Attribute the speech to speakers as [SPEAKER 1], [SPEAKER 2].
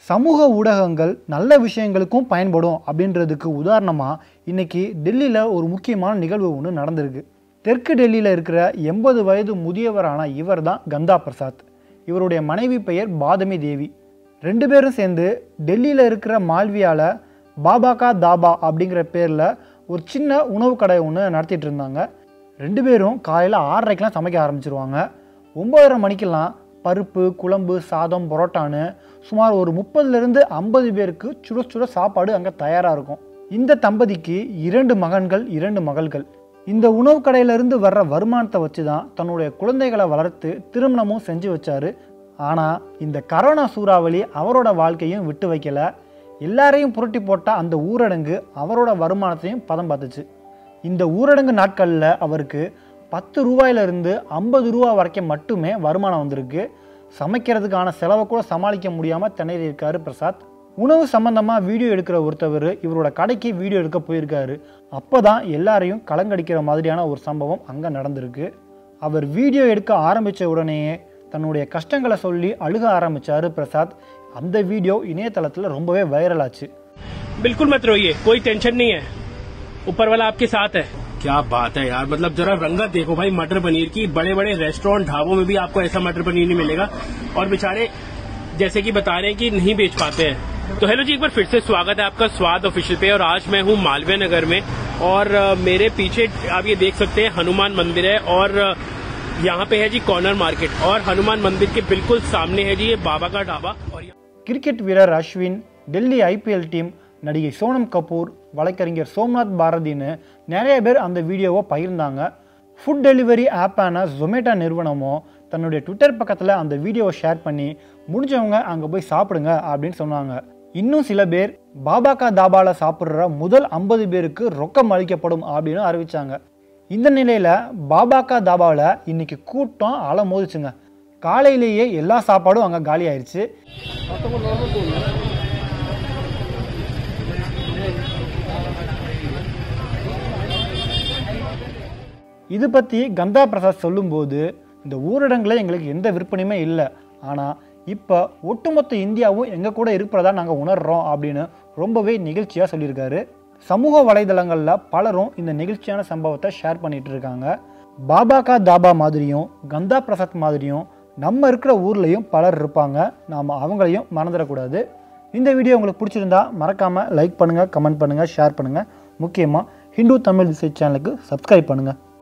[SPEAKER 1] சமூக ஊடகங்கள் நல்ல விஷயங்களுக்கும் பயன்படும் அப்படின்றதுக்கு உதாரணமாக இன்னைக்கு டெல்லியில் ஒரு முக்கியமான நிகழ்வு ஒன்று நடந்திருக்கு தெற்கு டெல்லியில் இருக்கிற எண்பது வயது முதியவரான இவர் தான் கந்தா பிரசாத் இவருடைய மனைவி பெயர் பாதமி தேவி ரெண்டு பேரும் சேர்ந்து டெல்லியில் இருக்கிற மால்வியாவில் பாபாகா தாபா அப்படிங்கிற பேரில் ஒரு சின்ன உணவு கடை ஒன்று நடத்திட்டு இருந்தாங்க ரெண்டு பேரும் காலையில் ஆறரைக்கெலாம் சமைக்க ஆரம்பிச்சிருவாங்க ஒம்பதரை மணிக்கெல்லாம் பருப்பு குழம்பு சாதம் பரோட்டான்னு சுமார் ஒரு முப்பதுலேருந்து ஐம்பது பேருக்கு சுட சுட சாப்பாடு அங்கே தயாராக இருக்கும் இந்த தம்பதிக்கு இரண்டு மகன்கள் இரண்டு மகள்கள் இந்த உணவு கடையிலிருந்து வர்ற வருமானத்தை வச்சு தான் தன்னுடைய குழந்தைகளை வளர்த்து திருமணமும் செஞ்சு வச்சாரு ஆனால் இந்த கரோனா சூறாவளி அவரோட வாழ்க்கையும் விட்டு வைக்கல எல்லாரையும் புரட்டி போட்ட அந்த ஊரடங்கு அவரோட வருமானத்தையும் பதம் பார்த்துச்சு இந்த ஊரடங்கு நாட்களில் அவருக்கு பத்து ரூபாயிலிருந்து ஐம்பது ரூபா வரைக்கும் மட்டுமே வருமானம் வந்திருக்கு சமைக்கிறதுக்கான செலவை கூட சமாளிக்க முடியாமல் திணறி இருக்காரு பிரசாத் உணவு சம்பந்தமாக வீடியோ எடுக்கிற ஒருத்தவர் இவரோட கடைக்கு வீடியோ எடுக்க போயிருக்காரு அப்போ தான் எல்லாரையும் கலங்கடிக்கிற மாதிரியான ஒரு சம்பவம் அங்கே நடந்திருக்கு அவர் வீடியோ எடுக்க ஆரம்பித்த உடனேயே தன்னுடைய கஷ்டங்களை சொல்லி அழுக ஆரம்பிச்சாரு பிரசாத் அந்த வீடியோ இணையதளத்தில் ரொம்பவே வைரல் ஆச்சு
[SPEAKER 2] बिल्कुल मत रोइए कोई टेंशन नहीं है ऊपर वाला आपके साथ है क्या बात है यार मतलब जरा रंगत देखो भाई मटर पनीर की बड़े बड़े रेस्टोरेंट ढाबों में भी आपको ऐसा मटर पनीर नहीं मिलेगा और बेचारे जैसे कि बता रहे हैं कि नहीं बेच पाते हैं तो हेलो जी एक बार फिर से स्वागत है आपका स्वाद ऑफिशियल पे और आज मैं हूँ मालवीय नगर में और अ, मेरे पीछे आप ये देख सकते हैं हनुमान मंदिर है और अ, यहाँ पे है जी कॉर्नर मार्केट और हनुमान मंदिर के बिल्कुल सामने है जी ये बाबा का ढाबा और यहाँ-
[SPEAKER 1] கிரிக்கெட் வீரர் அஸ்வின் டெல்லி ஐபிஎல் டீம் நடிகை சோனம் கபூர் வழக்கறிஞர் சோம்நாத் பாரதின்னு நிறைய பேர் அந்த வீடியோவை பகிர்ந்தாங்க ஃபுட் டெலிவரி ஆப்பான ஜொமேட்டோ நிறுவனமும் தன்னுடைய ட்விட்டர் பக்கத்தில் அந்த வீடியோவை ஷேர் பண்ணி முடிஞ்சவங்க அங்கே போய் சாப்பிடுங்க அப்படின்னு சொன்னாங்க இன்னும் சில பேர் பாபாக்கா தாபாவில் சாப்பிட்ற முதல் ஐம்பது பேருக்கு ரொக்கம் அளிக்கப்படும் அப்படின்னு அறிவிச்சாங்க இந்த நிலையில் பாபாக்கா தாபாவில் இன்னைக்கு கூட்டம் அலை மோதிச்சுங்க காலையிலேயே எல்லா சாப்பாடும் அங்கே காலி ஆயிடுச்சு இது பற்றி கந்தா பிரசாத் சொல்லும்போது இந்த ஊரடங்கில் எங்களுக்கு எந்த விற்பனையுமே இல்லை ஆனால் இப்போ ஒட்டுமொத்த இந்தியாவும் எங்கள் கூட இருக்கிறதா நாங்கள் உணர்றோம் அப்படின்னு ரொம்பவே நிகழ்ச்சியாக சொல்லியிருக்காரு சமூக வலைதளங்களில் பலரும் இந்த நிகழ்ச்சியான சம்பவத்தை ஷேர் பண்ணிட்டு இருக்காங்க பாபாகா தாபா மாதிரியும் கந்தா பிரசாத் மாதிரியும் நம்ம இருக்கிற ஊர்லேயும் பலர் இருப்பாங்க நாம் அவங்களையும் மறந்துடக்கூடாது இந்த வீடியோ உங்களுக்கு பிடிச்சிருந்தா மறக்காமல் லைக் பண்ணுங்கள் கமெண்ட் பண்ணுங்கள் ஷேர் பண்ணுங்கள் முக்கியமாக ஹிந்து தமிழ் திசை சேனலுக்கு சப்ஸ்கிரைப் பண்ணுங்கள்